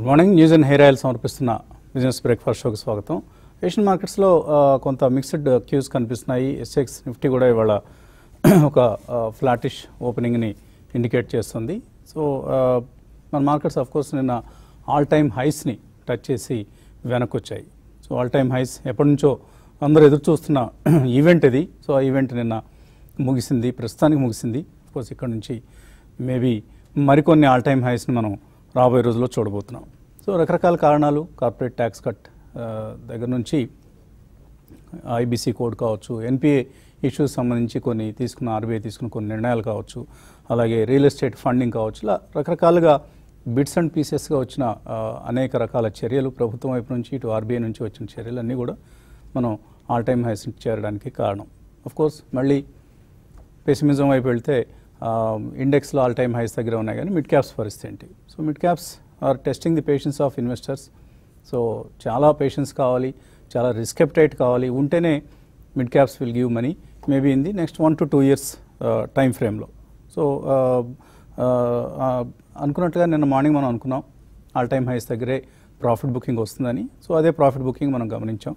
Good morning news and hair oil సమర్పిస్తున్న business breakfast షోకి స్వాగతం ఏషియన్ మార్కెట్స్లో ఆ, కొంత మిక్స్డ్ క్యూస్ కనిపిస్తున్నాయి ఎస్ఎక్స్ నిఫ్టీ కూడా ఇవాళ ఒక ఫ్లాటిష్ ఓపెనింగ్ని ఇండికేట్ చేస్తుంది సో ఆ, మన మార్కెట్స్ ఆఫ్ కోర్స్ నిన్న ఆల్ టైమ్ హైస్ని టచ్ చేసి వెనక్కి వచ్చాయి సో ఆల్ టైమ్ హైస్ ఎప్పటి నుంచో అందరూ ఎదురు చూస్తున్న ఈవెంట్ ఇది సో ఆ ఈవెంట్ నిన్న ముగిసింది ప్రస్తుతానికి ముగిసింది కోర్స్ ఇక్కడ నుంచి మేబీ మరికొన్ని ఆల్ టైమ్ హైస్ని మనం రాబోయే రోజుల్లో చూడబోతున్నాం సో రకరకాల కారణాలు కార్పొరేట్ ట్యాక్స్ కట్ ఆ, దగ్గర నుంచి ఐబీసీ కోడ్ కావచ్చు ఎన్పిఏ ఇష్యూస్ సంబంధించి కొన్ని తీసుకున్న ఆర్బీఐ తీసుకున్న కొన్ని నిర్ణయాలు కావచ్చు అలాగే రియల్ ఎస్టేట్ ఫండింగ్ కావచ్చు ఇలా రకరకాలుగా బిట్స్ అండ్ పీసెస్గా వచ్చిన ఆ, అనేక రకాల చర్యలు ప్రభుత్వం వైపు నుంచి ఇటు ఆర్బీఐ నుంచి వచ్చిన చర్యలు అన్నీ కూడా మనం ఆల్ టైమ్ హైస్ చేరడానికి కారణం అఫ్ కోర్స్ మళ్ళీ పెసిమిజం వైపు వెళ్తే ఇండెక్స్లో ఆల్ టైమ్ హైస్ దగ్గర ఉన్నాయి కానీ మిడ్ క్యాప్స్ పరిస్థితి ఏంటి so mid caps are testing the patience of investors so చాలా పేషెన్స్ కావాలి చాలా రిస్క్ ఎప్టైట్ కావాలి ఉంటేనే mid caps will give money maybe in the next one to two years time ఫ్రేమ్లో సో అనుకున్నట్టుగా నిన్న మార్నింగ్ మనం అనుకున్నాం ఆల్ టైమ్ హైస్ దగ్గరే ప్రాఫిట్ బుకింగ్ వస్తుందని సో అదే ప్రాఫిట్ బుకింగ్ మనం గమనించాం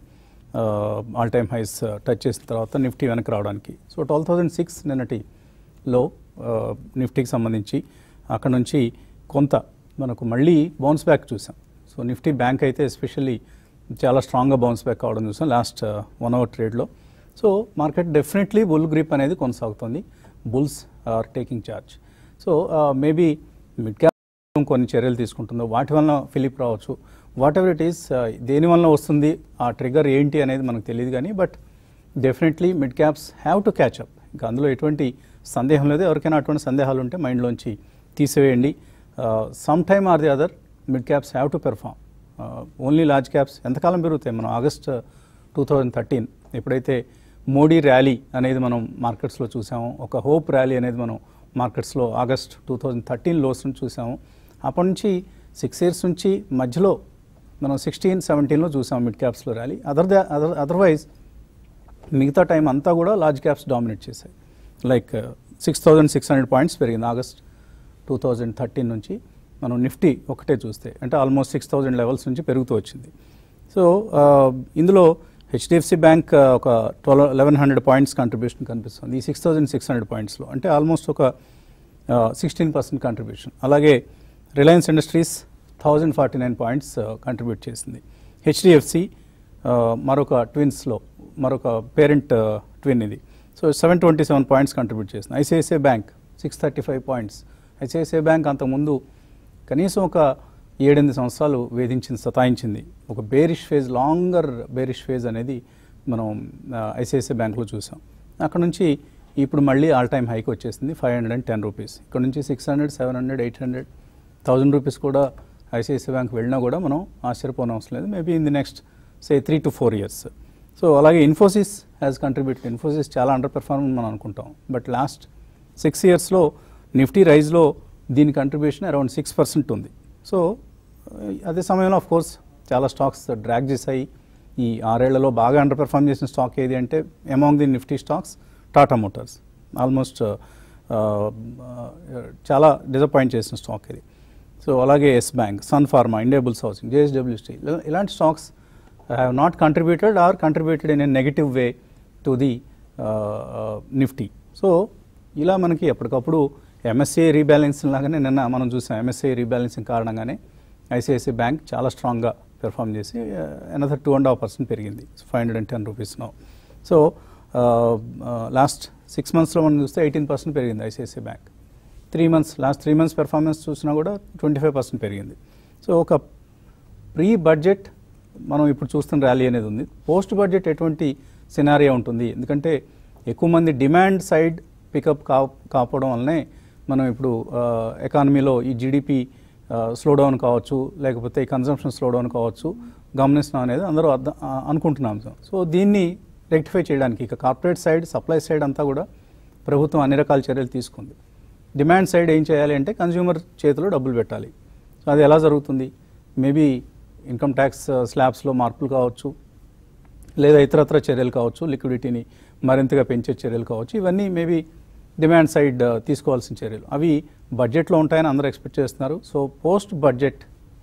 ఆల్ టైమ్ హైస్ టచ్ చేసిన తర్వాత నిఫ్టీ వెనక్కి రావడానికి సో ట్వెల్వ్ థౌజండ్ సిక్స్ నిన్నటి లో నిఫ్టీకి సంబంధించి అక్కడ నుంచి కొంత మనకు మళ్ళీ బౌన్స్ బ్యాక్ చూసాం సో నిఫ్టీ బ్యాంక్ అయితే ఎస్పెషల్లీ చాలా స్ట్రాంగ్గా బౌన్స్ బ్యాక్ కావడం చూసాం లాస్ట్ వన్ అవర్ ట్రేడ్లో so market definitely bull grip అనేది కొనసాగుతుంది bulls are taking charge so maybe mid cap కొన్ని చర్యలు తీసుకుంటుందో వాటి వలన ఫిలిప్ రావచ్చు వాట్ ఎవర్ ఇట్ ఈస్ దేని వలన వస్తుంది ఆ ట్రిగర్ ఏంటి అనేది మనకు తెలియదు కానీ but definitely mid caps have to catch up ఇంకా అందులో ఎటువంటి సందేహం లేదు ఎవరికైనా అటువంటి సందేహాలు ఉంటే మైండ్లోంచి తీసివేయండి some time or the other mid caps have to perform only large caps ఎంతకాలం పెరుగుతాయి మనం ఆగస్ట్ టూ థౌజండ్ థర్టీన్ ఎప్పుడైతే మోడీ ర్యాలీ అనేది మనం మార్కెట్స్లో చూసాము ఒక హోప్ ర్యాలీ అనేది మనం మార్కెట్స్లో August two thousand thirteen lows నుంచి చూసాము అప్పటి నుంచి సిక్స్ ఇయర్స్ నుంచి మధ్యలో మనం సిక్స్టీన్ సెవెంటీన్లో చూసాం మిడ్ క్యాప్స్లో ర్యాలీ అదర్ అదర్ అదర్వైజ్ మిగతా టైం అంతా కూడా లార్జ్ క్యాప్స్ డామినేట్ చేశాయి like six thousand six hundred points పెరిగింది ఆగస్ట్ టూ థౌజండ్ థర్టీన్ నుంచి మనం నిఫ్టీ ఒకటే చూస్తే అంటే ఆల్మోస్ట్ సిక్స్ థౌజండ్ లెవెల్స్ నుంచి పెరుగుతూ వచ్చింది సో ఇందులో హెచ్డిఎఫ్సి బ్యాంక్ ఒక twelve eleven hundred points contribution కనిపిస్తుంది ఈ సిక్స్ థౌజండ్ సిక్స్ హండ్రెడ్ పాయింట్స్లో అంటే ఆల్మోస్ట్ ఒక సిక్స్టీన్ పర్సెంట్ కంట్రిబ్యూషన్ అలాగే Reliance Industries thousand forty nine points contribute చేసింది హెచ్డిఎఫ్సి మరొక ట్విన్స్లో మరొక పేరెంట్ ట్విన్ ఇది so seven twenty seven points contribute చేసింది ICICI bank six thirty five points ICICI bank అంతకుముందు కనీసం ఒక ఏడెనిమిది సంవత్సరాలు వేధించింది సతాయించింది ఒక bearish phase longer bearish phase అనేది మనం ఐసిఐసిఐ బ్యాంక్లో చూసాం అక్కడ నుంచి ఇప్పుడు మళ్ళీ ఆల్ టైమ్ హైక్ వచ్చేసింది five hundred and ten rupees ఇక్కడ నుంచి six hundred seven hundred eight hundred thousand rupees కూడా ఐసిఐసిఐ బ్యాంక్ వెళ్ళినా కూడా మనం ఆశ్చర్యపోని అవసరం లేదు maybe in the next say three to four years so అలాగే ఇన్ఫోసిస్ హ్యాస్ కంట్రిబ్యూటెడ్ ఇన్ఫోసిస్ చాలా అండర్ పెర్ఫార్మెన్స్ మనం అనుకుంటాం బట్ లాస్ట్ సిక్స్ ఇయర్స్లో నిఫ్టీ రైజ్లో దీని కంట్రిబ్యూషన్ అరౌండ్ సిక్స్ పర్సెంట్ ఉంది సో అదే సమయంలో ఆఫ్ కోర్స్ చాలా స్టాక్స్ డ్రాగ్ చేశాయి ఈ ఆరేళ్లలో బాగా అండర్ పెర్ఫార్మ్ చేసిన స్టాక్ ఏది అంటే among the Nifty stocks Tata Motors almost చాలా డిసప్పాయింట్ చేసిన స్టాక్ ఇది సో అలాగే ఎస్ బ్యాంక్ సన్ ఫార్మా ఇండియాబుల్స్ హౌసింగ్ జేఎస్డబ్ల్యూ స్టీల్ ఇలాంటి stocks have not contributed or contributed in a negative way to the Nifty so ఇలా మనకి ఎప్పటికప్పుడు ఎంఎస్సీ రీబ్యాలెన్సింగ్ లాగానే నిన్న మనం చూసాం ఎంఎస్సీ రీబ్యాలెన్సింగ్ కారణంగానే ఐసిఐసిఐ బ్యాంక్ చాలా స్ట్రాంగ్గా పెర్ఫామ్ చేసి another two and half percent పెరిగింది five hundred and ten rupees no so last six మంత్స్లో మనం చూస్తే ఎయిటీన్ పర్సెంట్ పెరిగింది ICICI bank three months last three months performance చూసినా కూడా ట్వంటీ ఫైవ్ పర్సెంట్ పెరిగింది సో ఒక ప్రీ బడ్జెట్ మనం ఇప్పుడు చూస్తున్న ర్యాలీ అనేది ఉంది పోస్ట్ బడ్జెట్ ఎటువంటి సినారియా ఉంటుంది ఎందుకంటే ఎక్కువ మంది డిమాండ్ సైడ్ పికప్ కా కాకపోవడం వల్లనే మనం ఇప్పుడు ఎకానమీలో ఈ జీడిపి స్లో డౌన్ కావచ్చు లేకపోతే ఈ కన్సంప్షన్ స్లో డౌన్ కావచ్చు గమనిస్తున్నాం అనేది అందరూ అర్థం ఆ, అనుకుంటున్నాం సార్ సో దీన్ని రెక్టిఫై చేయడానికి ఇక కార్పొరేట్ సైడ్ సప్లై సైడ్ అంతా కూడా ప్రభుత్వం అన్ని రకాల చర్యలు తీసుకుంది డిమాండ్ సైడ్ ఏం చేయాలి అంటే కన్జ్యూమర్ చేతిలో డబ్బులు పెట్టాలి సో అది ఎలా జరుగుతుంది మేబీ ఇన్కమ్ ట్యాక్స్ స్లాబ్స్లో మార్పులు కావచ్చు లేదా ఇతరత్ర చర్యలు కావచ్చు లిక్విడిటీని మరింతగా పెంచే చర్యలు కావచ్చు ఇవన్నీ మేబీ డిమాండ్ సైడ్ తీసుకోవాల్సిన చర్యలు అవి బడ్జెట్లో ఉంటాయని అందరూ ఎక్స్పెక్ట్ చేస్తున్నారు so post budget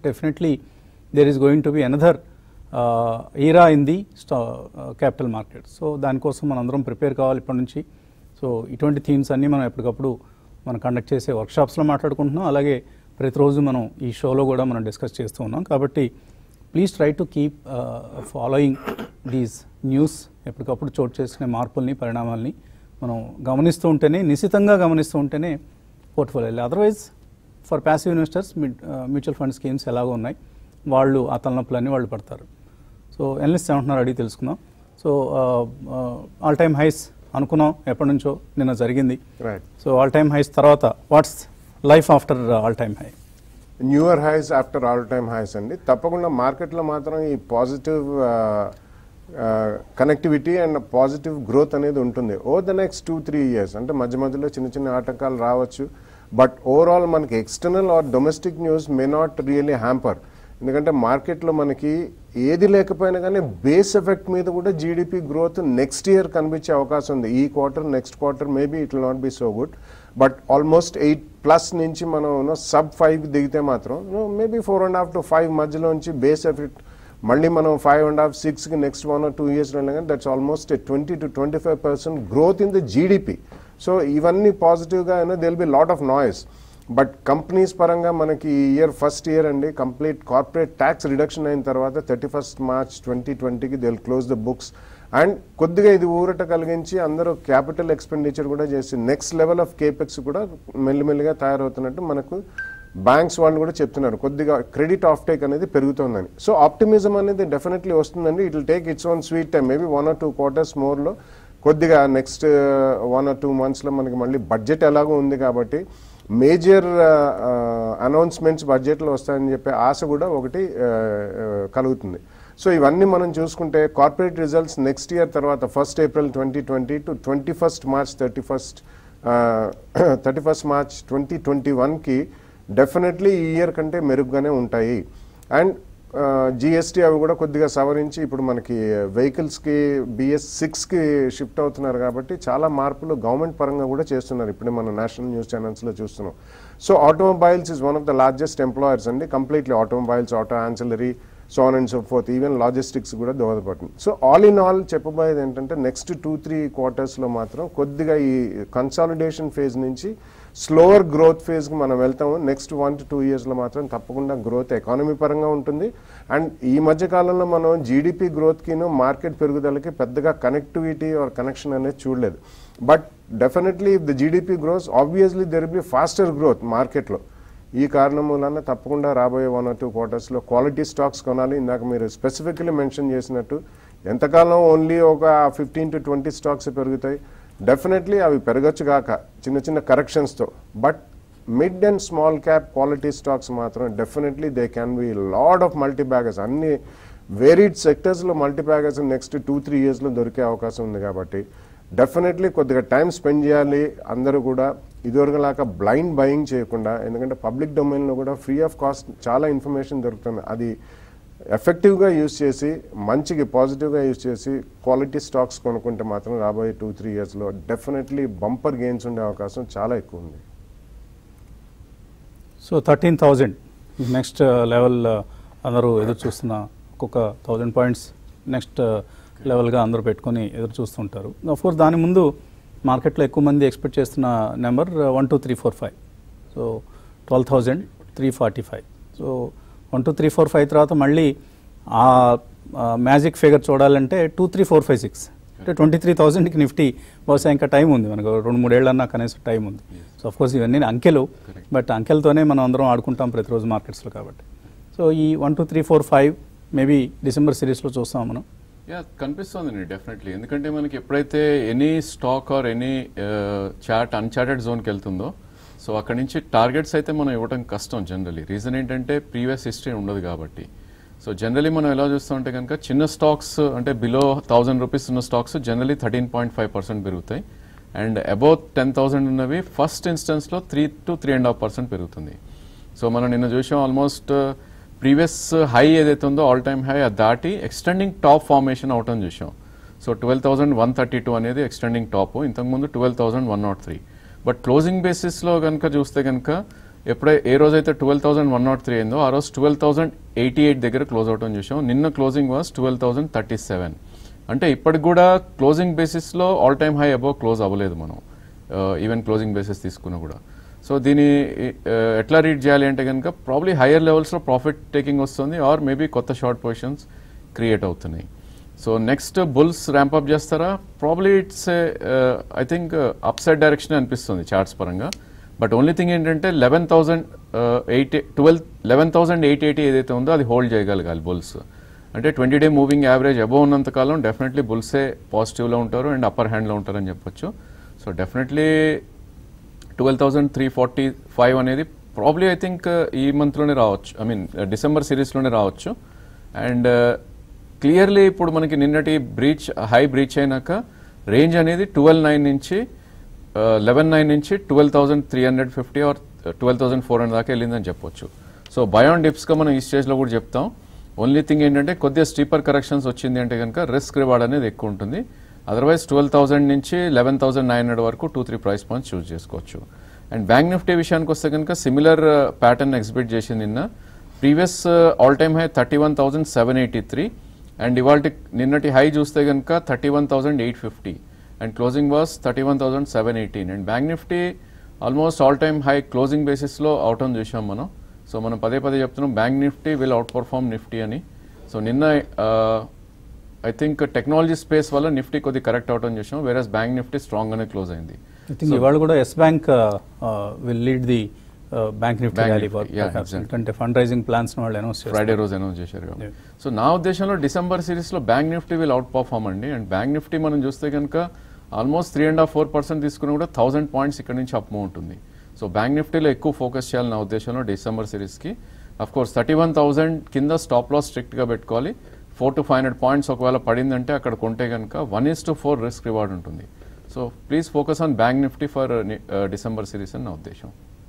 definitely there is going to be another era in the స్టా క్యాపిటల్ మార్కెట్ సో దానికోసం మనందరం ప్రిపేర్ కావాలి ఇప్పటి నుంచి సో ఇటువంటి థీమ్స్ అన్నీ మనం ఎప్పటికప్పుడు మనం కండక్ట్ చేసే వర్క్షాప్స్లో మాట్లాడుకుంటున్నాం అలాగే ప్రతిరోజు మనం ఈ షోలో కూడా మనం డిస్కస్ చేస్తూ ఉన్నాం కాబట్టి please try to keep following these news ఎప్పటికప్పుడు చోటు చేసుకునే మార్పుల్ని పరిణామాల్ని మనం గమనిస్తూ ఉంటేనే నిశితంగా గమనిస్తూ ఉంటేనే portfolio otherwise for passive investors mutual fund schemes ఎలాగో ఉన్నాయి వాళ్ళు ఆ తలనొప్పులన్నీ వాళ్ళు పడతారు సో ఎనలిస్ట్ ఏమంటున్నారు అడిగి తెలుసుకుందాం సో ఆల్ టైమ్ హైస్ అనుకున్నాం ఎప్పటి నుంచో నిన్న జరిగింది right so all time highs తర్వాత what's life after all time high newer highs after all time highs అండి తప్పకుండా మార్కెట్లో మాత్రం ఈ positive connectivity and positive growth అనేది ఉంటుంది over the next two three years అంటే మధ్య మధ్యలో చిన్న చిన్న ఆటంకాలు రావచ్చు బట్ ఓవరాల్ మనకి external or domestic news may not really hamper ఎందుకంటే మార్కెట్లో మనకి ఏది లేకపోయినా కానీ బేస్ ఎఫెక్ట్ మీద కూడా జీడిపి గ్రోత్ నెక్స్ట్ ఇయర్ కనిపించే అవకాశం ఉంది ఈ quarter next quarter maybe it will not be so good but almost eight plus నుంచి మనం సబ్ ఫైవ్ దిగితే మాత్రం maybe four and half to five మధ్యలోంచి బేస్ ఎఫెక్ట్ మళ్ళీ మనం ఫైవ్ అండ్ హాఫ్ సిక్స్కి నెక్స్ట్ వన్ టూ ఇయర్స్ వెళ్ళినా కానీ that's almost twenty to twenty five percent growth in the GDP so ఇవన్నీ పాజిటివ్గా you know there'll be lot of noise but companies పరంగా మనకి ఈ ఇయర్ ఫస్ట్ ఇయర్ అండి కంప్లీట్ కార్పొరేట్ ట్యాక్స్ రిడక్షన్ అయిన తర్వాత థర్టీ ఫస్ట్ మార్చ్ ట్వంటీ ట్వంటీకి they close the books and కొద్దిగా ఇది ఊరట కలిగించి అందరూ క్యాపిటల్ ఎక్స్పెండిచర్ కూడా చేసి నెక్స్ట్ లెవెల్ ఆఫ్ కేపెక్స్ కూడా మెల్లిమెల్లిగా తయారవుతున్నట్టు మనకు బ్యాంక్స్ వాళ్ళు కూడా చెప్తున్నారు కొద్దిగా క్రెడిట్ ఆఫ్ టేక్ అనేది పెరుగుతోందని సో ఆప్టిమిజం అనేది డెఫినెట్లీ వస్తుందండి it will take its own sweet time maybe one or two quarters మోర్లో కొద్దిగా నెక్స్ట్ వన్ ఆర్ టూ మంత్స్లో మనకి మళ్ళీ బడ్జెట్ ఎలాగో ఉంది కాబట్టి మేజర్ అనౌన్స్మెంట్స్ బడ్జెట్లో వస్తాయని చెప్పే ఆశ కూడా ఒకటి ఆ, ఆ, కలుగుతుంది సో ఇవన్నీ మనం చూసుకుంటే కార్పొరేట్ రిజల్ట్స్ నెక్స్ట్ ఇయర్ తర్వాత first April twenty twenty to twenty first March thirty first thirty first March twenty twenty వన్కి డెఫినెట్లీ ఈ ఇయర్ కంటే మెరుగ్గానే ఉంటాయి అండ్ జిఎస్టీ అవి కూడా కొద్దిగా సవరించి ఇప్పుడు మనకి వెహికల్స్కి బిఎస్ సిక్స్కి షిఫ్ట్ అవుతున్నారు కాబట్టి చాలా మార్పులు గవర్నమెంట్ పరంగా కూడా చేస్తున్నారు ఇప్పుడే మన నేషనల్ న్యూస్ ఛానల్స్లో చూస్తున్నాం so automobiles is one of the largest employers అండి completely automobiles auto ancillary so on and so forth even logistics కూడా దోహదపడుతుంది సో ఆల్ ఇన్ ఆల్ చెప్పబోయేది ఏంటంటే నెక్స్ట్ టూ త్రీ క్వార్టర్స్లో మాత్రం కొద్దిగా ఈ కన్సాలిడేషన్ ఫేజ్ నుంచి స్లోవర్ గ్రోత్ ఫేజ్కి మనం వెళ్తాము నెక్స్ట్ వన్ టు టూ ఇయర్స్లో మాత్రం తప్పకుండా గ్రోత్ ఎకానమీ పరంగా ఉంటుంది అండ్ ఈ మధ్య కాలంలో మనం జీడిపి గ్రోత్కిను మార్కెట్ పెరుగుదలకి పెద్దగా కనెక్టివిటీ ఆర్ కనెక్షన్ అనేది చూడలేదు but definitely if the GDP grows obviously there be faster growth మార్కెట్లో ఈ కారణం మూలన తప్పకుండా రాబోయే వన్ ఆర్ టూ క్వార్టర్స్లో క్వాలిటీ స్టాక్స్ కొనాలి ఇందాక మీరు స్పెసిఫికలీ మెన్షన్ చేసినట్టు ఎంతకాలం ఓన్లీ ఒక ఫిఫ్టీన్ టు ట్వంటీ స్టాక్స్ పెరుగుతాయి డెఫినెట్లీ అవి పెరగచ్చు కాక చిన్న చిన్న కరెక్షన్స్తో but mid and small cap quality stocks మాత్రం definitely they can be lot of multi baggers అన్ని వేరీడ్ సెక్టర్స్లో multi baggers next two three ఇయర్స్లో దొరికే అవకాశం ఉంది కాబట్టి డెఫినెట్లీ కొద్దిగా టైం స్పెండ్ చేయాలి అందరూ కూడా ఇదివరకులాగా బ్లైండ్ బయింగ్ చేయకుండా ఎందుకంటే పబ్లిక్ డొమైన్లో కూడా ఫ్రీ ఆఫ్ కాస్ట్ చాలా ఇన్ఫర్మేషన్ దొరుకుతుంది అది ఎఫెక్టివ్గా యూజ్ చేసి మంచిగా పాజిటివ్గా యూజ్ చేసి క్వాలిటీ స్టాక్స్ కొనుక్కుంటే మాత్రం రాబోయే టూ త్రీ ఇయర్స్లో డెఫినెట్లీ బంపర్ గెయిన్స్ ఉండే అవకాశం చాలా ఎక్కువ ఉంది so thirteen thousand next level అందరూ ఎదురు చూస్తున్న ఒక్కొక్క థౌజండ్ పాయింట్స్ నెక్స్ట్ లెవెల్గా అందరూ పెట్టుకొని ఎదురు చూస్తుంటారు కోర్స్ దాని ముందు మార్కెట్లో ఎక్కువ మంది ఎక్స్పెక్ట్ చేస్తున్న number one two three four five so twelve thousand three forty five so one two three four five తర్వాత మళ్ళీ ఆ మ్యాజిక్ ఫిగర్ చూడాలంటే two three four five six అంటే ట్వంటీ త్రీ థౌజండ్కి నిఫ్టీ బహుశా ఇంకా టైం ఉంది మనకు రెండు మూడేళ్ళన్నా కనీసం టైం ఉంది సో కోర్స్ ఇవన్నీ అంకెలు బట్ అంకెలతోనే మనం అందరం ఆడుకుంటాం ప్రతిరోజు మార్కెట్స్లో కాబట్టి సో ఈ one two three four five maybe December సిరీస్లో చూస్తాం మనం యా కనిపిస్తుంది డెఫినెట్లీ ఎందుకంటే మనకి ఎప్పుడైతే any stock or any chart uncharted జోన్కి వెళ్తుందో సో అక్కడి నుంచి టార్గెట్స్ అయితే మనం ఇవ్వడం కష్టం జనరలీ రీజన్ ఏంటంటే ప్రీవియస్ హిస్టరీ ఉండదు కాబట్టి సో జనరలీ మనం ఎలా చూస్తుంటే కనుక చిన్న స్టాక్స్ అంటే బిలో థౌసండ్ రూపీస్ ఉన్న stocks generally thirteen point five percent పెరుగుతాయి అండ్ అబౌవ్ టెన్ థౌసండ్ ఉన్నవి ఫస్ట్ ఇన్స్టెన్స్లో three to three and half percent పెరుగుతుంది సో మనం నిన్న చూసాం ఆల్మోస్ట్ ప్రీవియస్ హై ఏదైతే ఉందో ఆల్ టైమ్ హై అది దాటి ఎక్స్టెండింగ్ టాప్ ఫార్మేషన్ అవటం చూసాం so twelve thousand one thirty two అనేది ఎక్స్టెండింగ్ టాప్ ఇంతకుముందు twelve thousand one not three but closing బేసిస్లో కనుక చూస్తే కనుక ఎప్పుడై ఏ రోజైతే twelve thousand one not three అయిందో ఆ రోజు ట్వెల్వ్ థౌసండ్ ఎయిటీ ఎయిట్ దగ్గర క్లోజ్ అవటం చూసాం నిన్న closing was twelve thousand thirty seven అంటే ఇప్పటికి కూడా క్లోజింగ్ బేసిస్లో all time high above close అవ్వలేదు మనం ఈవెన్ క్లోజింగ్ బేసిస్ తీసుకున్నా కూడా సో దీని uh, ఎట్లా రీడ్ చేయాలి అంటే కనుక ప్రాబ్లీ హయ్యర్ లెవెల్స్లో ప్రాఫిట్ టేకింగ్ వస్తుంది ఆర్ మేబీ కొత్త షార్ట్ పొజిషన్స్ క్రియేట్ అవుతున్నాయి సో నెక్స్ట్ బుల్స్ ర్యాంప్అప్ చేస్తారా probably it's I think up side direction అనిపిస్తుంది చార్ట్స్ పరంగా బట్ ఓన్లీ థింగ్ ఏంటంటే eleven thousand eight twelve eleven thousand eight eighty ఏదైతే ఉందో అది హోల్డ్ చేయగలగాలి బుల్స్ అంటే twenty day moving average above ఉన్నంత కాలం డెఫినెట్లీ బుల్సే పాజిటివ్లో ఉంటారు అండ్ అప్పర్ హ్యాండ్లో ఉంటారని చెప్పొచ్చు so definitely twelve thousand three forty five అనేది ప్రాబ్లీ ఐ థింక్ ఈ మంత్లోనే రావచ్చు ఐ మీన్ డిసెంబర్ సిరీస్లోనే రావచ్చు అండ్ క్లియర్లీ ఇప్పుడు మనకి నిన్నటి బ్రీచ్ హై బ్రీచ్ అయినాక రేంజ్ అనేది ట్వెల్వ్ నైన్ నుంచి లెవెన్ నైన్ నుంచి twelve thousand three hundred fifty or twelve thousand four hundred దాకా వెళ్ళిందని చెప్పొచ్చు సో బయాన్ డిప్స్గా మనం ఈ స్టేజ్లో కూడా చెప్తాం ఓన్లీ థింగ్ ఏంటంటే కొద్దిగా స్టీపర్ కరెక్షన్స్ వచ్చింది అంటే కనుక రిస్క్ రివార్డ్ అనేది ఎక్కువ ఉంటుంది అదర్వైజ్ ట్వెల్వ్ థౌసండ్ నుంచి లెవెన్ థౌసండ్ నైన్ హండ్రెడ్ వరకు two three price points choose చేసుకోవచ్చు అండ్ బ్యాంక్ నిఫ్టీ విషయానికి వస్తే కనుక సిమిలర్ ప్యాటర్న్ ఎగ్జిబిట్ చేసింది నిన్న previous all time high thirty one thousand seven eighty three and ఇవాళ నిన్నటి హై చూస్తే కనుక thirty one thousand eight fifty and closing was thirty one thousand seven eighteen and bank Nifty almost all time high closing బేసిస్లో అవటం చూసాం మనం so మనం పదే పదే చెప్తున్నాం bank Nifty will out perform Nifty అని సో నిన్న ఐ థింక్ టెక్నాలజీ స్పేస్ వల్ల నిఫ్టీ కొద్ది కరెక్ట్ అవటం చూసాం వేరస్ బ్యాంక్ నిఫ్టీ స్ట్రాంగ్గానే క్లోజ్ అయింది ఐ థింక్ ఇవాళ కూడా Yes Bank will lead the bank Nifty Bank rally Nifty, yeah, exactly. ఎందుకంటే ఫండ్ రైజింగ్ ప్లాన్స్ వాళ్ళు అనౌన్స్ చేస్తారు ఫ్రైడే రోజు అనౌన్స్ చేశారు కాబట్టి Yeah. సో నా ఉద్దేశంలో డిసెంబర్ సిరీస్లో bank Nifty will out perform అండి అండ్ బ్యాంక్ నిఫ్టీ మనం చూస్తే కనుక almost three and half four percent తీసుకుని కూడా థౌసండ్ పాయింట్స్ ఇక్కడ నుంచి అప్ ఉంటుంది సో బ్యాంక్ నిఫ్టీలో ఎక్కువ ఫోకస్ చేయాలి నా ఉద్దేశంలో డిసెంబర్ సిరీస్కి of course thirty one thousand కింద స్టాప్ లాస్ స్ట్రిక్ట్గా పెట్టుకోవాలి four to five hundred points ఒకవేళ పడిందంటే అక్కడ కొంటే కనుక one is to four risk reward ఉంటుంది so please focus on bank Nifty for December series అని నా ఉద్దేశం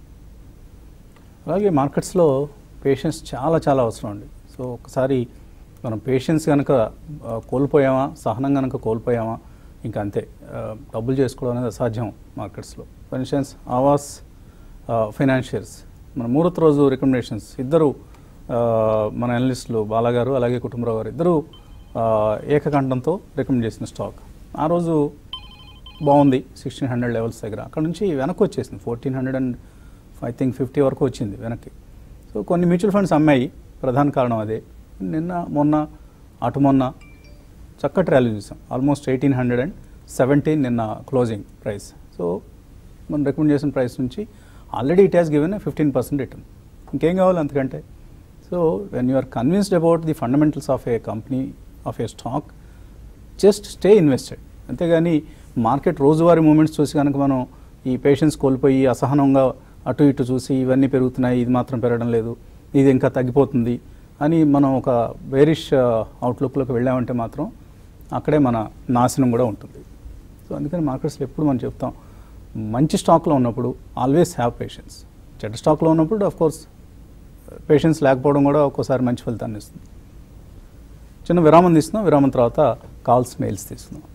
అలాగే మార్కెట్స్లో పేషెన్స్ చాలా చాలా అవసరం అండి సో ఒకసారి మనం పేషెన్స్ కనుక ఆ, కోల్పోయామా సహనం కనుక కోల్పోయామా ఇంకా అంతే ఆ, డబ్బులు చేసుకోవడం అనేది అసాధ్యం మార్కెట్స్లో ఫర్ ఇన్స్టెన్స్ ఆవాస్ ఫైనాన్షియల్స్ మన మూరత్ రోజు రికమెండేషన్స్ ఇద్దరు ఆ, మన అనలిస్టులు బాలాగారు అలాగే కుటుంబరావు గారు ఇద్దరు ఆ, ఏకకంఠంతో రికమెండ్ చేసిన స్టాక్ ఆ రోజు బాగుంది సిక్స్టీన్ హండ్రెడ్ లెవెల్స్ దగ్గర అక్కడ నుంచి వెనక్కి వచ్చేసింది fourteen hundred and I think fifty వరకు వచ్చింది వెనక్కి సో కొన్ని మ్యూచువల్ ఫండ్స్ అమ్మాయి ప్రధాన కారణం అదే నిన్న మొన్న అటు మొన్న చక్కటి ర్యాలీ చూసాం almost eighteen hundred and seventeen నిన్న క్లోజింగ్ ప్రైస్ సో మనం రికమెండ్ చేసిన ప్రైస్ నుంచి already it has given fifteen percent return ఇంకేం కావాలి అంతకంటే so when you are convinced about the fundamentals of a company of a stock just stay invested అంతేగాని market రోజువారీ movements చూసి కనుక మనం ఈ పేషెన్స్ కోల్పోయి అసహనంగా అటు ఇటు చూసి ఇవన్నీ పెరుగుతున్నాయి ఇది మాత్రం పెరగడం లేదు ఇది ఇంకా తగ్గిపోతుంది అని మనం ఒక వేరిష్ అవుట్లుక్లోకి వెళ్ళామంటే మాత్రం అక్కడే మన నాశనం కూడా ఉంటుంది సో అందుకని మార్కెట్స్లో ఎప్పుడు మనం చెప్తాం మంచి స్టాక్లో ఉన్నప్పుడు ఆల్వేస్ హ్యావ్ పేషెన్స్ చెడ్డ స్టాక్లో ఉన్నప్పుడు ఆఫ్ కోర్స్ పేషెన్స్ లేకపోవడం కూడా ఒక్కోసారి మంచి ఫలితాన్ని ఇస్తుంది చిన్న విరామం తీస్తున్నాం విరామం తర్వాత కాల్స్ మెయిల్స్ తీస్తున్నాం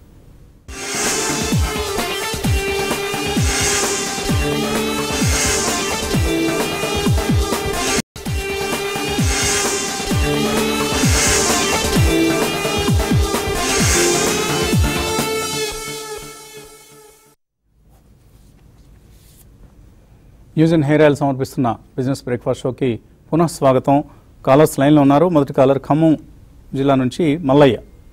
న్యూస్ అండ్ హెయిర్ ఆయిల్ సమర్పిస్తున్న బిజినెస్ బ్రేక్ఫాస్ట్ షోకి పునః స్వాగతం కాలర్స్ లైన్లో ఉన్నారు మొదటి కాలర్ ఖమ్మం జిల్లా నుంచి మల్లయ్య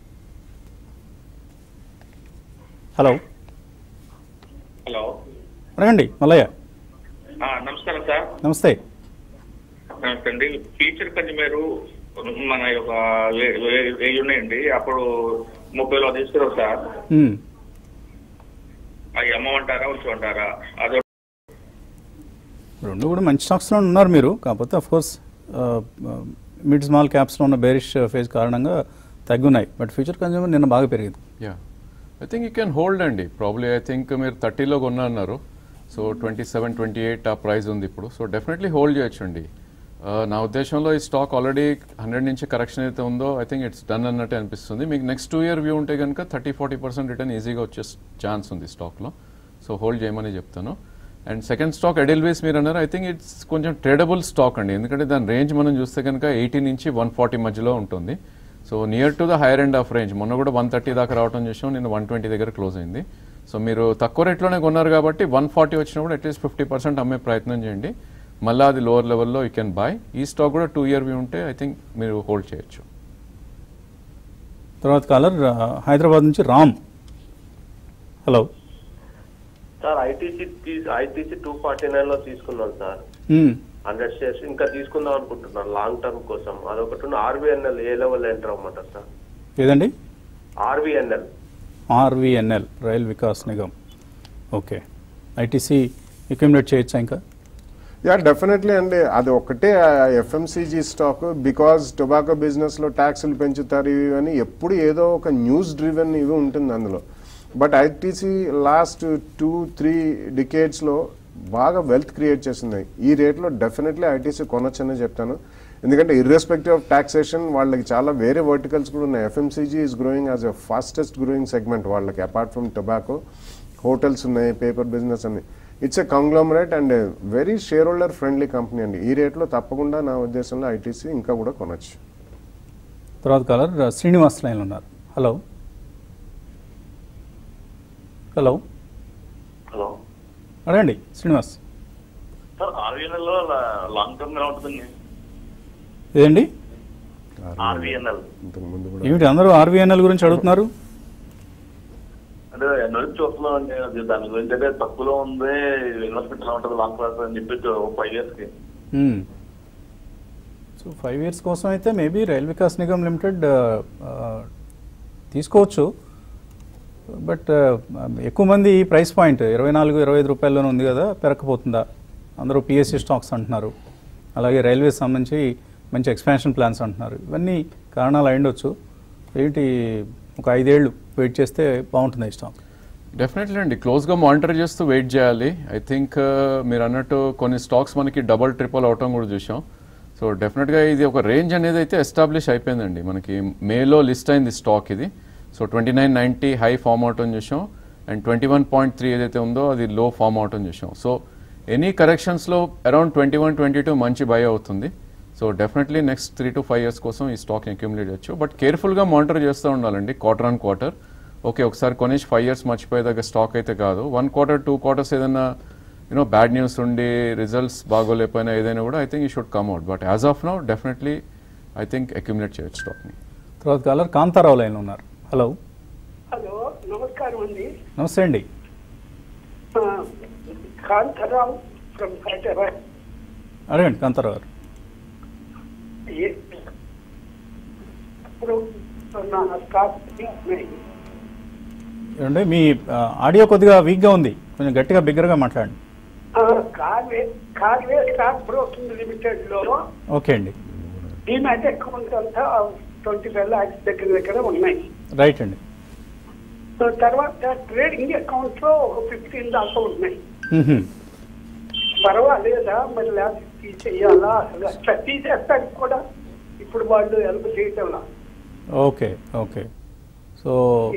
హలో హలో అడగండి మల్లయ్య ఆ, నమస్కారం సార్ నమస్తే నమస్తే అండి ఫ్యూచర్ కన్జ్యూమర్ మన యొక్క వే- వే- వెయ్యి ఉన్నాయండి అప్పుడు ముప్పైలో తీసుకురావు సార్ మ్మ్. అవి అమ్మమంటారా ఉంచమంటారా అదో రెండు కూడా మంచి స్టాక్స్లో ఉన్నారు మీరు కాకపోతే అఫ్ కోర్స్ మిడ్ స్మాల్ క్యాప్స్లో ఉన్న బేరిష్ ఫేజ్ కారణంగా తగ్గున్నాయి బట్ ఫ్యూచర్ కన్జ్యూమర్ నిన్న బాగా పెరిగింది yeah I think you can hold అండి ప్రాబ్లీ ఐ థింక్ మీరు థర్టీలో కొన్నా అన్నారు so twenty seven twenty eight ఆ ప్రైస్ ఉంది ఇప్పుడు సో డెఫినెట్లీ హోల్డ్ చేయొచ్చు అండి నా ఉద్దేశంలో ఈ స్టాక్ ఆల్రెడీ హండ్రెడ్ నుంచి కరెక్షన్ అయితే ఉందో ఐ థింక్ ఇట్స్ డన్ అన్నట్టే అనిపిస్తుంది మీకు నెక్స్ట్ టూ ఇయర్ వ్యూ ఉంటే కనుక థర్టీ ఫార్టీ పర్సెంట్ రిటర్న్ ఈజీగా వచ్చే ఛాన్స్ ఉంది స్టాక్లో సో హోల్డ్ చేయమని చెప్తాను అండ్ సెకండ్ స్టాక్ ఎడిల్వేస్ మీరు అన్నారు ఐ థింక్ ఇట్స్ కొంచెం ట్రేడబుల్ స్టాక్ అండి ఎందుకంటే దాని రేంజ్ మనం చూస్తే కనుక ఎయిటీ నుంచి వన్ ఫార్టీ మధ్యలో ఉంటుంది so near to the higher end of range మొన్న కూడా వన్ థర్టీ దాకా రావడం చూసాం నేను వన్ ట్వంటీ దగ్గర క్లోజ్ అయింది సో మీరు తక్కువ రేట్లోనే కొన్నారు కాబట్టి వన్ ఫార్టీ వచ్చినప్పుడు అట్లీస్ట్ ఫిఫ్టీ పర్సెంట్ అమ్మే ప్రయత్నం చేయండి మళ్ళీ అది లోవర్ లెవెల్లో యూ కెన్ బై ఈ స్టాక్ కూడా టూ ఇయర్ వ్యూ ఉంటే ఐ థింక్ మీరు హోల్డ్ చేయొచ్చు తర్వాత కాలర్ ఆ, హైదరాబాద్ నుంచి Ram hello sir ITC ITC two forty nine లో తీసుకున్నాను సార్ మ్మ్. హండ్రెడ్ షేర్స్ ఇంకా తీసుకుందాం అనుకుంటున్నాను లాంగ్ టర్మ్ కోసం అదొకటి ఆర్వీఎన్ఎల్ ఏ లెవెల్ ఎంటర్ అవ్వమంటారు సార్ ఏదండి RVNL RVNL Rail Vikas Nigam okay ITC accumulate చేయొచ్చా ఇంకా యా డెఫినెట్లీ అండి అది ఒకటే FMCG stock because tobacco business లో ట్యాక్సులు పెంచుతారు ఇవి అని ఎప్పుడు ఏదో ఒక న్యూస్ డ్రివెన్ ఇవి ఉంటుంది అందులో but ITC last two three decades లో బాగా వెల్త్ క్రియేట్ చేసింది ఈ రేట్లో డెఫినెట్లీ ఐటీసీ కొనొచ్చని చెప్తాను ఎందుకంటే ఇర్రెస్పెక్టివ్ ఆఫ్ టాక్సేషన్ వాళ్ళకి చాలా వేరే వర్టికల్స్ కూడా ఉన్నాయి FMCG is growing as a fastest growing segment వాళ్ళకి అపార్ట్ ఫ్రమ్ టొబాకో హోటల్స్ ఉన్నాయి పేపర్ బిజినెస్ అని it's a conglomerate and very shareholder friendly company అండి ఈ రేట్లో తప్పకుండా నా ఉద్దేశంలో ఐటీసీ ఇంకా కూడా కొనొచ్చు తర్వాత కాలర్ ఆ, శ్రీనివాస్ లైన్లో ఉన్నారు హలో హలో హలో అడగండి శ్రీనివాస్ సార్ ఆర్వీఎన్ఎల్ లో లాంగ్ టర్మ్ ఎలా ఉంటుందండి ఏదండి ఆర్వీఎన్ఎల్ ఇంతకు ముందు కూడా ఏమిటి అందరూ ఆర్వీఎన్ఎల్ గురించి అడుగుతున్నారు అంటే ఎన్నో చూస్తున్నాం అండి అది దాని గురించి అంటే తక్కువలో ఉంది ఇన్వెస్ట్మెంట్ ఎలా ఉంటుంది లాంగ్ క్లాస్ అని చెప్పి ఫైవ్ ఇయర్స్ కి సో ఫైవ్ ఇయర్స్ కోసం అయితే మేబీ రైల్ వికాస్ నిగమ్ లిమిటెడ్ తీసుకోవచ్చు బట్ ఎక్కువ మంది ఈ ప్రైస్ పాయింట్ ఇరవై నాలుగు ఇరవై ఐదు రూపాయల్లోనే ఉంది కదా పెరగకపోతుందా అందరూ పిఎస్సి స్టాక్స్ అంటున్నారు అలాగే రైల్వేస్ సంబంధించి మంచి ఎక్స్పాన్షన్ ప్లాన్స్ అంటున్నారు ఇవన్నీ కారణాలు అయ్యుండొచ్చు ఏంటి ఒక ఐదేళ్ళు వెయిట్ చేస్తే బాగుంటుంది ఈ స్టాక్ డెఫినెట్లీ అండి క్లోజ్గా మానిటర్ చేస్తూ వెయిట్ చేయాలి ఐ థింక్ మీరు అన్నట్టు కొన్ని స్టాక్స్ మనకి డబల్ ట్రిపుల్ అవటం కూడా చూసాం సో డెఫినెట్గా ఇది ఒక రేంజ్ అనేది అయితే ఎస్టాబ్లిష్ అయిపోయిందండి మనకి మేలో లిస్ట్ అయింది స్టాక్ ఇది so twenty nine ninety high form అవటం చూసాం and twenty one point three ఏదైతే ఉందో అది లో ఫామ్ అవటం చూసాం సో ఎనీ కరెక్షన్స్లో around twenty one twenty two మంచి బై అవుతుంది so definitely next three to five years కోసం ఈ స్టాక్ అక్యుములేట్ చేయొచ్చు బట్ కేర్ఫుల్గా మానిటర్ చేస్తూ ఉండాలండి క్వార్టర్ ఆన్ క్వార్టర్ ఓకే ఒకసారి కొనేసి ఫైవ్ ఇయర్స్ మర్చిపోయేదాకా స్టాక్ అయితే కాదు వన్ క్వార్టర్ టూ క్వార్టర్స్ ఏదైనా యూనో బ్యాడ్ న్యూస్ ఉండి రిజల్ట్స్ బాగోలేకపోయినా ఏదైనా కూడా ఐ థింక్ ఈ should come out but as of now definitely I think accumulate చేయొచ్చు స్టాక్ని తర్వాత కాలర్ కాంతారావు లైన్లో ఉన్నారు హలో హలో నమస్కారం అండి నమస్తే అండి ఆ, కాంతారావు ఫ్రమ్ హైదరాబాద్ అడగండి కాంతారావు గారు ఏ- ఇప్పుడు నా స్టాక్ ఉన్నాయి. ఏమండి మీ ఆ, ఆడియో కొద్దిగా వీక్గా ఉంది కొంచెం గట్టిగా బిగ్గరగా మాట్లాడండి ఆ, Karvy Karvy stock broking limited లో ఓకే అండి డిమాట్ అకౌంట్ అంతా ట్వంటీ ఫైవ్ లాక్స్ దగ్గర దగ్గర ఉన్నాయి రైట్ అండి సో తర్వాత ట్రేడింగ్ అకౌంట్ లో ఒక ఫిఫ్టీన్ దాకా ఉన్నాయి మ్మ్హ. పర్వాలేదా మరి లేకపోతే తీసేయాలా అసలు అట్లా తీసేస్తానికి కూడా ఇప్పుడు వాళ్ళు హెల్ప్ చేయటంలా ఓకే ఓకే సో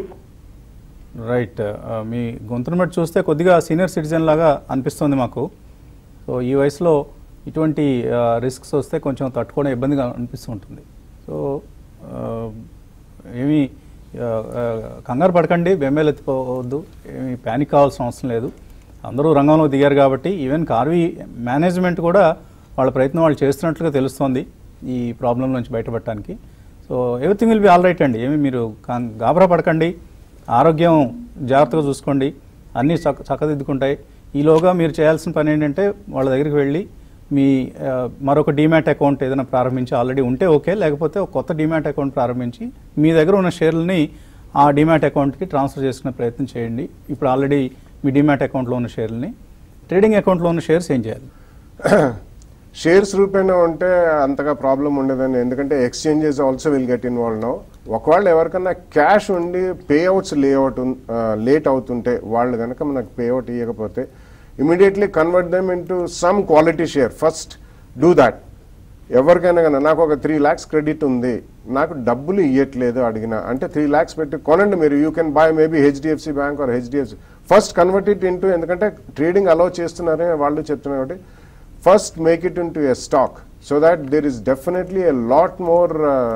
రైట్ ఆ, మీ గొంతును బట్టి చూస్తే కొద్దిగా సీనియర్ సిటిజన్ లాగా అనిపిస్తుంది మాకు సో ఈ వయసులో ఇటువంటి రిస్క్స్ వస్తే కొంచెం తట్టుకోవడం ఇబ్బందిగా అనిపిస్తూ ఉంటుంది సో ఆ, ఏమీ ఆ, ఆ, కంగారు పడకండి బెమ్మేలు ఎత్తిపోవద్దు ఏమీ ప్యానిక్ కావాల్సిన అవసరం లేదు అందరూ రంగంలో దిగారు కాబట్టి ఈవెన్ కార్వీ మేనేజ్మెంట్ కూడా వాళ్ళ ప్రయత్నం వాళ్ళు చేస్తున్నట్లుగా తెలుస్తోంది ఈ ప్రాబ్లం నుంచి బయటపడటానికి so everything will be all right అండి ఏమి మీరు కాం- గాబరా పడకండి ఆరోగ్యం జాగ్రత్తగా చూసుకోండి అన్నీ చక్క చక్కదిద్దుకుంటాయి ఈలోగా మీరు చేయాల్సిన పని ఏంటంటే వాళ్ళ దగ్గరికి వెళ్ళి మీ ఆ, మరొక డీమ్యాట్ అకౌంట్ ఏదైనా ప్రారంభించి ఆల్రెడీ ఉంటే ఓకే లేకపోతే ఒక కొత్త డీమ్యాట్ అకౌంట్ ప్రారంభించి మీ దగ్గర ఉన్న షేర్లని ఆ డీమ్యాట్ అకౌంట్కి ట్రాన్స్ఫర్ చేసుకునే ప్రయత్నం చేయండి ఇప్పుడు ఆల్రెడీ మీ డీమ్యాట్ అకౌంట్లో ఉన్న షేర్లని ట్రేడింగ్ అకౌంట్లో ఉన్న షేర్స్ ఏం చేయాలి షేర్స్ రూపేణా ఉంటే అంతగా ప్రాబ్లం ఉండదండి ఎందుకంటే exchanges also will get involved now ఒకవేళ ఎవరికన్నా క్యాష్ ఉండి పేఅవుట్స్ లేఅవుట్ లేట్ అవుతుంటే వాళ్ళు కనుక మనకు పేఅవుట్ ఇవ్వకపోతే immediately convert them into some quality share first do that ఎవరికైనా కన్నా నాకు ఒక త్రీ ల్యాక్స్ క్రెడిట్ ఉంది నాకు డబ్బులు ఇవ్వట్లేదు అడిగిన అంటే త్రీ ల్యాక్స్ పెట్టి కొనండి మీరు you can buy maybe HDFC bank or HDFC first convert it into ఎందుకంటే ట్రేడింగ్ అలౌ చేస్తున్నారని వాళ్ళు చెప్తున్నారు కాబట్టి first make it into a stock so that there is definitely a lot more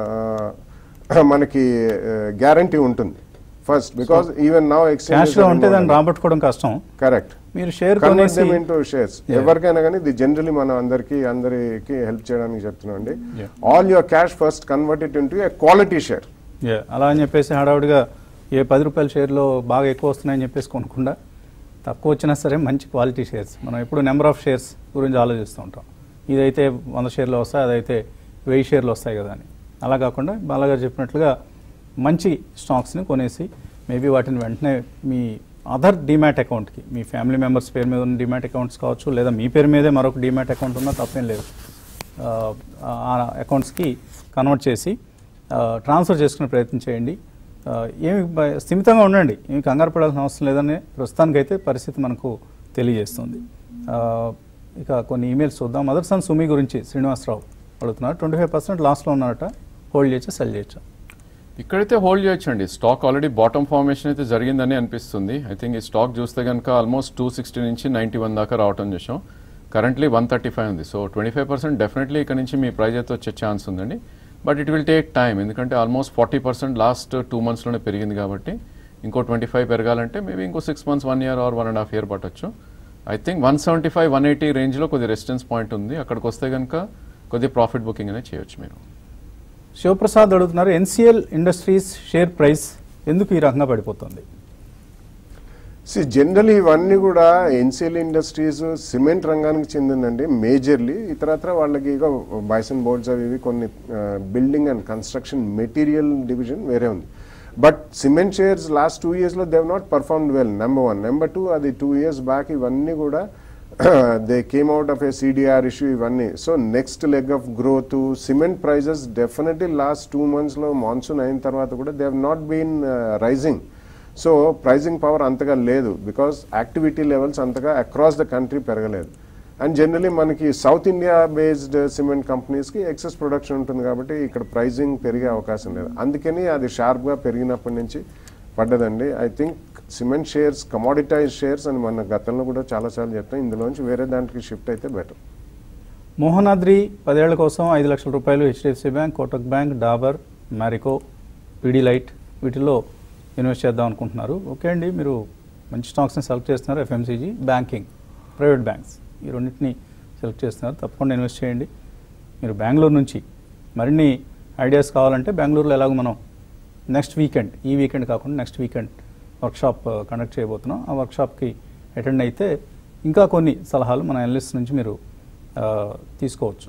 మనకి గ్యారంటీ ఉంటుంది first because even now cash లో ఉంటే దాన్ని రాబట్టుకోవడం కష్టం కరెక్ట్ మీరు షేర్ కన్వర్ట్ కొనేసి దెమ్ ఇంటూ షేర్స్ ఎవరికైనా కానీ ఇది జనరలీ మనం అందరికి అందరికి హెల్ప్ చేయడానికి చెప్తున్నాం అండి Yeah. All your cash first convert it into a quality share Yeah, అలా అని చెప్పేసి హడావుడిగా ఏ పది రూపాయల షేర్లో బాగా ఎక్కువ వస్తున్నాయని చెప్పేసి కొనకుండా తక్కువ వచ్చినా సరే మంచి క్వాలిటీ షేర్స్ మనం ఎప్పుడు నెంబర్ ఆఫ్ షేర్స్ గురించి ఆలోచిస్తూ ఉంటాం ఇదైతే వంద షేర్లు వస్తాయి అదైతే వెయ్యి షేర్లు వస్తాయి కదా అని అలా కాకుండా బాలాగారు చెప్పినట్లుగా మంచి స్టాక్స్ని కొనేసి మేబీ వాటిని వెంటనే మీ అదర్ డిమాట్ అకౌంట్కి మీ ఫ్యామిలీ మెంబర్స్ పేరు మీద ఉన్న డిమాట్ అకౌంట్స్ కావచ్చు లేదా మీ పేరు మీదే మరొక డిమాట్ అకౌంట్ ఉన్నా తప్పేం లేదు ఆ, ఆ అకౌంట్స్కి కన్వర్ట్ చేసి ట్రాన్స్ఫర్ చేసుకునే ప్రయత్నం చేయండి ఆ, ఏమి భయ- స్థిమితంగా ఉండండి ఏమి కంగారు పడాల్సిన అవసరం లేదని ప్రస్తుతానికైతే పరిస్థితి మనకు తెలియజేస్తుంది ఆ, ఇక కొన్ని ఈమెయిల్స్ చూద్దాం మదర్ సన్ సుమి గురించి శ్రీనివాసరావు అడుగుతున్నారు ట్వంటీ ఫైవ్ పర్సెంట్ లాస్లో ఉన్నారట హోల్డ్ చేయొచ్చా సెల్ చేయొచ్చా ఇక్కడైతే హోల్డ్ చేయొచ్చండి స్టాక్ ఆల్రెడీ బాటమ్ ఫార్మేషన్ అయితే జరిగిందని అనిపిస్తుంది ఐ థింక్ ఈ స్టాక్ చూస్తే కనుక ఆల్మోస్ట్ టూ సిక్స్టీ నుంచి నైంటీ వన్ దాకా రావటం చూసాం కరెంట్లీ వన్ థర్టీ ఫైవ్ ఉంది so twenty five percent definitely ఇక్కడ నుంచి మీ ప్రైజ్ అయితే వచ్చే ఛాన్స్ ఉందండి but it will take time ఎందుకంటే almost forty percent last two మంత్స్లోనే పెరిగింది కాబట్టి ఇంకో ట్వంటీ ఫైవ్ పెరగాలంటే మేబీ ఇంకో six months one year or one and half year పట్టొచ్చు I think one seventy five one eighty రేంజ్లో కొద్ది రెసిస్టెన్స్ పాయింట్ ఉంది అక్కడికి వస్తే కనుక కొద్ది ప్రాఫిట్ బుకింగ్ అనేది చేయొచ్చు మీరు శివప్రసాద్ అడుగుతున్నారు ఎన్సిఎల్ ఇండస్ట్రీస్ షేర్ ప్రైస్ ఎందుకు ఈ రకంగా పడిపోతుంది సి జనరలీ ఇవన్నీ కూడా ఎన్సిఎల్ ఇండస్ట్రీస్ సిమెంట్ రంగానికి చెందిందండి మేజర్లీ ఇతరత్ర వాళ్ళకి ఇక బైసన్ బోర్డ్స్ అవి ఇవి కొన్ని building and construction material division వేరే ఉంది but cement shares last two ఇయర్స్లో they've not performed well number one number two అది టూ ఇయర్స్ బ్యాక్ ఇవన్నీ కూడా they came out of a CDR issue ఇవన్నీ so next leg of growth cement prices definitely last two మంత్స్లో monsoon అయిన తర్వాత కూడా they have not been rising so pricing power అంతగా లేదు బికాస్ యాక్టివిటీ లెవెల్స్ అంతగా అక్రాస్ ద కంట్రీ పెరగలేదు and generally మనకి సౌత్ ఇండియా బేస్డ్ సిమెంట్ కంపెనీస్కి ఎక్సెస్ ప్రొడక్షన్ ఉంటుంది కాబట్టి ఇక్కడ ప్రైజింగ్ పెరిగే అవకాశం లేదు అందుకని అది షార్ప్గా పెరిగినప్పటి నుంచి పడ్డదండి I think cement shares commoditise shares అని మన గతంలో కూడా చాలాసార్లు చెప్తాం ఇందులోంచి వేరే దానికి షిఫ్ట్ అయితే బెటర్ మోహనాద్రి పదేళ్ల కోసం ఐదు లక్షల రూపాయలు HDFC bank Kotak bank Dabur Marico Pidilite వీటిల్లో ఇన్వెస్ట్ చేద్దాం అనుకుంటున్నారు ఓకే అండి మీరు మంచి స్టాక్స్ని సెలెక్ట్ చేస్తున్నారు ఎఫ్ఎంసీజీ బ్యాంకింగ్ ప్రైవేట్ బ్యాంక్స్ ఈ రెండింటిని సెలెక్ట్ చేస్తున్నారు తప్పకుండా ఇన్వెస్ట్ చేయండి మీరు బెంగళూరు నుంచి మరిన్ని ఐడియాస్ కావాలంటే బెంగళూరులో ఎలాగో మనం నెక్స్ట్ వీకెండ్ ఈ వీకెండ్ కాకుండా నెక్స్ట్ వీకెండ్ వర్క్షాప్ కండక్ట్ చేయబోతున్నాం ఆ వర్క్షాప్కి అటెండ్ అయితే ఇంకా కొన్ని సలహాలు మన అనలిస్ట్ నుంచి మీరు ఆ, తీసుకోవచ్చు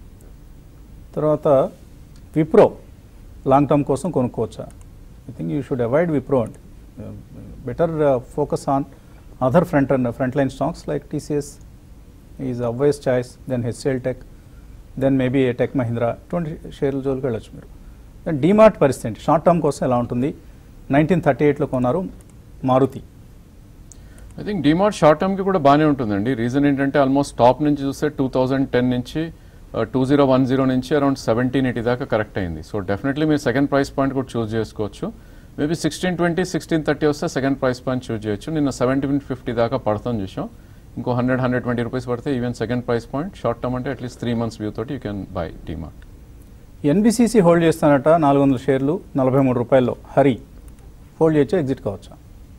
తర్వాత విప్రో లాంగ్ టర్మ్ కోసం కొనుక్కోవచ్చా I think you should avoid Wipro అండి better focus on other front frontline stocks like TCS is obvious choice then HCL tech then maybe tech Mahindra ఇటువంటి షేర్ల జోలికి వెళ్ళొచ్చు మీరు దెన్ డీమార్ట్ పరిస్థితి ఏంటి షార్ట్ టర్మ్ కోసం ఎలా ఉంటుంది నైన్టీన్ థర్టీ ఎయిట్లో కొన్నారు Maruti I think DMart short టర్మ్కి కూడా బాగానే ఉంటుందండి రీజన్ ఏంటంటే ఆల్మోస్ట్ టాప్ నుంచి చూస్తే టూ థౌజండ్ టెన్ నుంచి టూ జీరో వన్ జీరో నుంచి అరౌండ్ సెవెంటీన్ ఎయిటీ దాకా కరెక్ట్ అయింది సో డెఫినెట్లీ మీరు సెకండ్ ప్రైస్ పాయింట్ కూడా చూస్ చేసుకోవచ్చు maybe sixteen twenty sixteen thirty వస్తే సెకండ్ ప్రైస్ పాయింట్ చూస్ చేయొచ్చు నిన్న సెవెంటీన్ ఫిఫ్టీ దాకా పడతాం చూసాం ఇంకో హండ్రెడ్ హండ్రెడ్ ట్వంటీ రూపీస్ పడితే even second price point short term అంటే అట్లీస్ట్ త్రీ మంత్స్ వ్యూ తోటి you can buy DMart NBCC hold చేస్తానట నాలుగు వందల షేర్లు నలభై మూడు రూపాయల్లో హరి హోల్డ్ చేయొచ్చా ఎగ్జిట్ కావచ్చా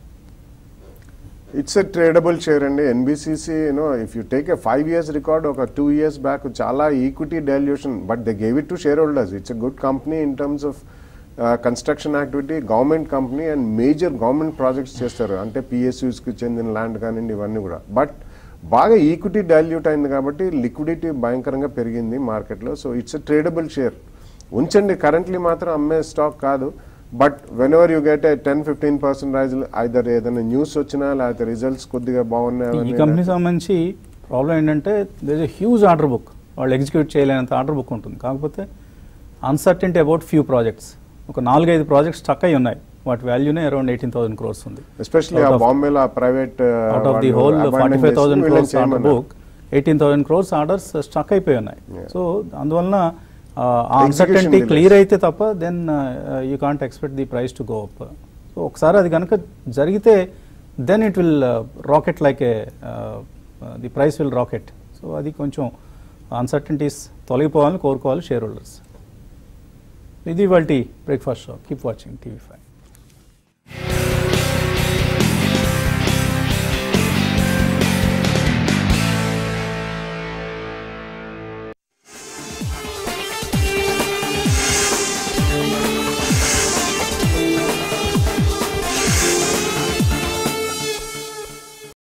ఇట్స్ ఎ ట్రేడబుల్ షేర్ అండి NBCC you know if you take a five years record ఒక టూ ఇయర్స్ బ్యాక్ చాలా equity dilution but they gave it to shareholders it's a good company in terms of construction activity government company and major government projects చేస్తారు అంటే పిఎస్యూస్కి చెందిన land కానివ్వండి ఇవన్నీ కూడా but బాగా equity dilute అయింది కాబట్టి లిక్విడిటీ భయంకరంగా పెరిగింది మార్కెట్లో so it's a tradable share ఉంచండి కరెంట్లీ మాత్రం అమ్మే స్టాక్ కాదు but whenever you get a ten fifteen percent rise either ఏదైనా న్యూస్ వచ్చినా లేకపోతే రిజల్ట్స్ కొద్దిగా ఈ బాగున్నాయి కంపెనీ సంబంధించి ప్రాబ్లం ఏంటంటే there a huge order book వాళ్ళు ఎగ్జిక్యూట్ చేయలేనంత ఆర్డర్ బుక్ ఉంటుంది కాకపోతే అన్సర్టెంటీ అబౌట్ ఫ్యూ ప్రాజెక్ట్స్ ఒక నాలుగైదు ప్రాజెక్ట్స్ స్టక్ అయి ఉన్నాయి వాటి వాల్యూనే అరౌండ్ ఎయిటీన్ థౌసండ్ క్రోర్స్ ఉంది ఎస్పెషల్లీ ఆ Out of- బాంబేలో private out of the whole forty five thousand crores order book eighteen thousand crores orders stuck అయిపోయి ఉన్నాయి Yeah. సో అందువలన అన్సర్టనిటీ delays. క్లియర్ అయితే తప్ప then you can't expect the price to go up so ఒకసారి అది కనుక జరిగితే then it will rocket like a the price will rocket so అది కొంచెం అన్సర్టనిటీస్ తొలగిపోవాలని కోరుకోవాలి షేర్ హోల్డర్స్ ఇది వాళ్ళ breakfast show keep watching TV five